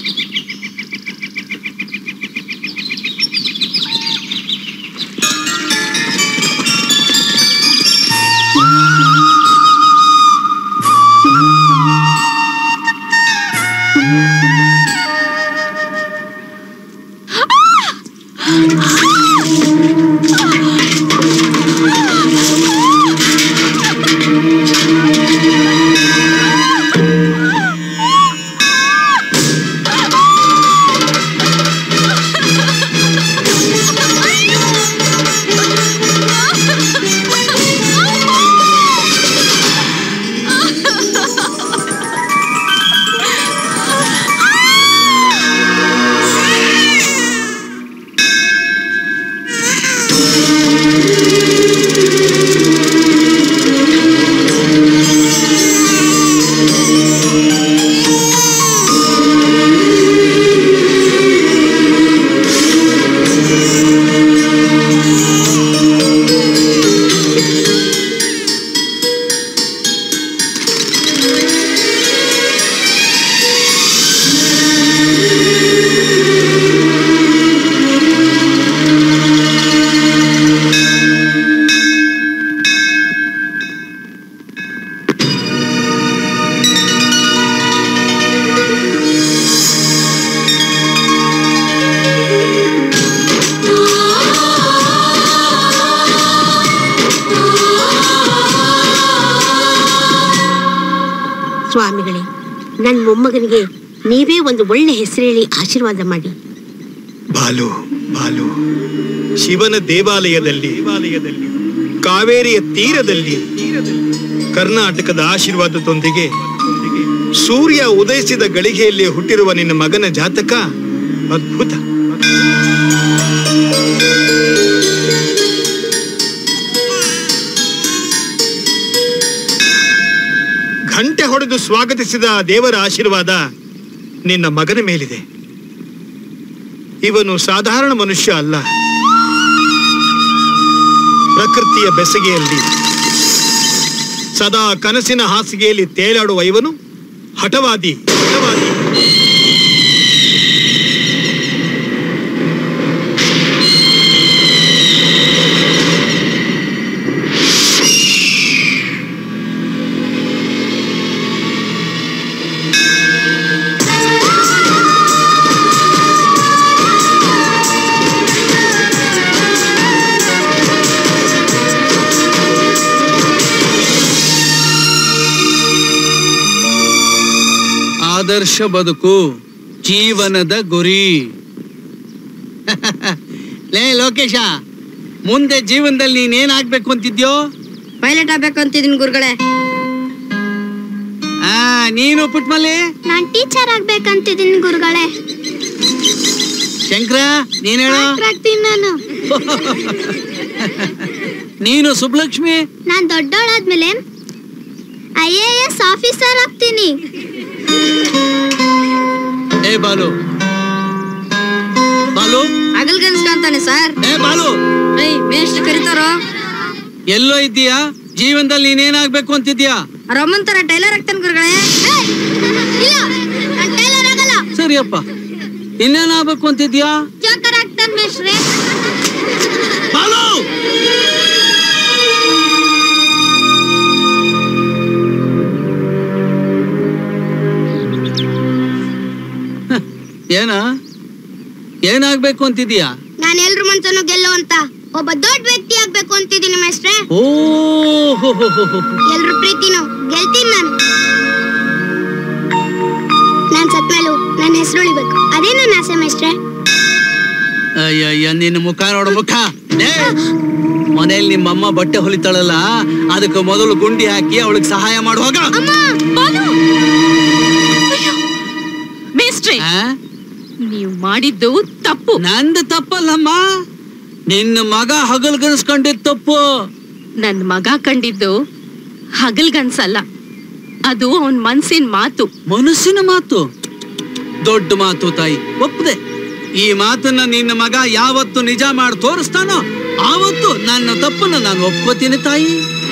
ಸ್ವಾಮಿಗಳೇ ನನ್ನ ಮೊಮ್ಮಗನಿಗೆ ನೀವೇ ಒಂದು ಒಳ್ಳೆ ಹೆಸರು ಹೇಳಿ ಆಶೀರ್ವಾದ ಮಾಡಿ ಬಾಲು ಬಾಲು ಶಿವನ ದೇವಾಲಯದಲ್ಲಿ ದೇವಾಲಯದಲ್ಲಿ ಕಾವೇರಿಯ ತೀರದಲ್ಲಿ ಕರ್ನಾಟಕದ ಆಶೀರ್ವಾದದೊಂದಿಗೆ ಸೂರ್ಯ ಉದಯಿಸಿದ ಗಳಿಗೆಯಲ್ಲಿ ಹುಟ್ಟಿರುವ ನಿನ್ನ ಮಗನ ಜಾತಕ ಅದ್ಭುತ ಘಂಟೆ ಹೊಡೆದು ಸ್ವಾಗತಿಸಿದ ದೇವರ ಆಶೀರ್ವಾದ ನಿನ್ನ ಮಗನ ಮೇಲಿದೆ ಇವನು ಸಾಧಾರಣ ಮನುಷ್ಯ ಅಲ್ಲ ಪ್ರಕೃತಿಯ ಬೆಸಗೆಯಲ್ಲಿ ಸದಾ ಕನಸಿನ ಹಾಸಿಗೆಯಲ್ಲಿ ತೇಲಾಡುವ ಇವನು ಹಠವಾದಿ ಹಠವಾದಿ ಆದರ್ಶ ಬದುಕು ಜೀವನದ ಗುರಿ ಲೇ ಲೋಕೇಶ ಮುಂದೆ ಜೀವನದಲ್ಲಿ ನೀನೇನಾಗ್ಬೇಕು ಅಂತಿದ್ಯೋ ಪೈಲಟ್ ಆಗ್ಬೇಕು ಅಂತಿದ್ದೀನಿ ಗುರುಗಳೇ ಆ ನೀನು ಪುಟ್ಮಲ್ಲಿ ನಾನ್ ಟೀಚರ್ ಆಗ್ಬೇಕಂತಿದ್ದೀನಿ ಗುರುಗಳೇ ಶಂಕರ ನೀನ್ ಹೇಳು ಡಾಕ್ಟರ್ ಆಗ್ತೀನಿ ನಾನು ನೀನು ಸುಬ್ಲಕ್ಷ್ಮಿ ನಾನ್ ದೊಡ್ಡವಳಾದ್ಮೇಲೆ ಐ ಎ ಎಸ್ ಆಫೀಸರ್ ಆಗ್ತೀನಿ ಏ ಬಾಲು ಬಾಲು ಹಗಲ್ ಕನ್ಸ್ಕೊಂತಾನೆ ಸರ್ ಏ ಬಾಲು ಏಯ್ ಮೇಷ್ಟ್ರು ಕರೀತಾರೋ ಎಲ್ಲೋ ಇದ್ದೀಯಾ ಜೀವನದಲ್ಲಿ ನೀನೇನಾಗ್ಬೇಕು ಅಂತಿದ್ಯಾ ರಮನ್ ತರ ಟೈಲರ್ ಆಗ್ತಾನೆ ಗುರುಗಳೇ ಏಯ್! ಇಲ್ಲ ನಾನ್ ಟೈಲರ್ ಆಗಲ್ಲ ಸರಿಯಪ್ಪ ಇನ್ನೇನಾಗ್ಬೇಕು ಅಂತಿದ್ಯಾ ಜೋಕರ್ ಆಗ್ತಾನೆ ಮೇಷ್ಟ್ರೆ ಬಾಲು ಹ, ಏನ ಏನಾಗ್ಬೇಕು ಅಂತಿದ್ಯಾ ನಾನ್ ಎಲ್ರ ಮನ್ಸನ್ನು ಗೆಲ್ಲೋ ಅಂತ ಒಬ್ಬ ದೊಡ್ಡ ವ್ಯಕ್ತಿ ಆಗ್ಬೇಕು ಅಂತಿದ್ದೀನಿ ಮೇಷ್ಟ್ರೆ ಓ ಹೋ ಹೋ ಹೋ ಹೋ. ಎಲ್ರ ಪ್ರೀತಿನೂ ಗೆಲ್ತೀನಿ ನಾನು ನಾನ್ ಸತ್ಮೇಲೂ ನನ್ನ ಹೆಸರು ಉಳಿಬೇಕು ಅದೇ ನನ್ನ ಆಸೆ ಮೇಷ್ಟ್ರೆ ಅಯ್ಯಯ್ಯ ನಿನ್ನ ಮುಖ ನೋಡು ಮುಖ ಏ, ಮನೇಲಿ ನಿಮ್ಮಮ್ಮ ಬಟ್ಟೆ ಹೊಲಿತಾಳಲ್ಲ ಅದಕ್ಕೆ ಮೊದಲು ಗುಂಡಿ ಹಾಕಿ ಅವಳಿಗೆ ಸಹಾಯ ಮಾಡುವಾಗ ಮೇಸ್ಟ್ರೆ ನೀವು ಮಾಡಿದ್ದು ತಪ್ಪು ನಂದು ತಪ್ಪಲ್ಲಮ್ಮ ನಿನ್ನ ಮಗ ಹಗಲ್ ಗನ್ಸ್ಕೊಂಡಿದ್ ತಪ್ಪು ನನ್ ಮಗ ಕಂಡಿದ್ದು ಹಗಲ್ಗನ್ಸಲ್ಲ ಅದು ಅವನ್ ಮನ್ಸಿನ ಮಾತು ಮನಸ್ಸಿನ ಮಾತು ದೊಡ್ಡ ಮಾತು ತಾಯಿ ಒಪ್ಪದೆ ಈ ಮಾತನ್ನ ನಿನ್ನ ಮಗ ಯಾವತ್ತು ನಿಜ ಮಾಡಿ ತೋರಿಸ್ತಾನೋ ಆವತ್ತು ನನ್ನ ತಪ್ಪನ್ನ ನಾನು ಒಪ್ಕೋತೀನಿ ತಾಯಿ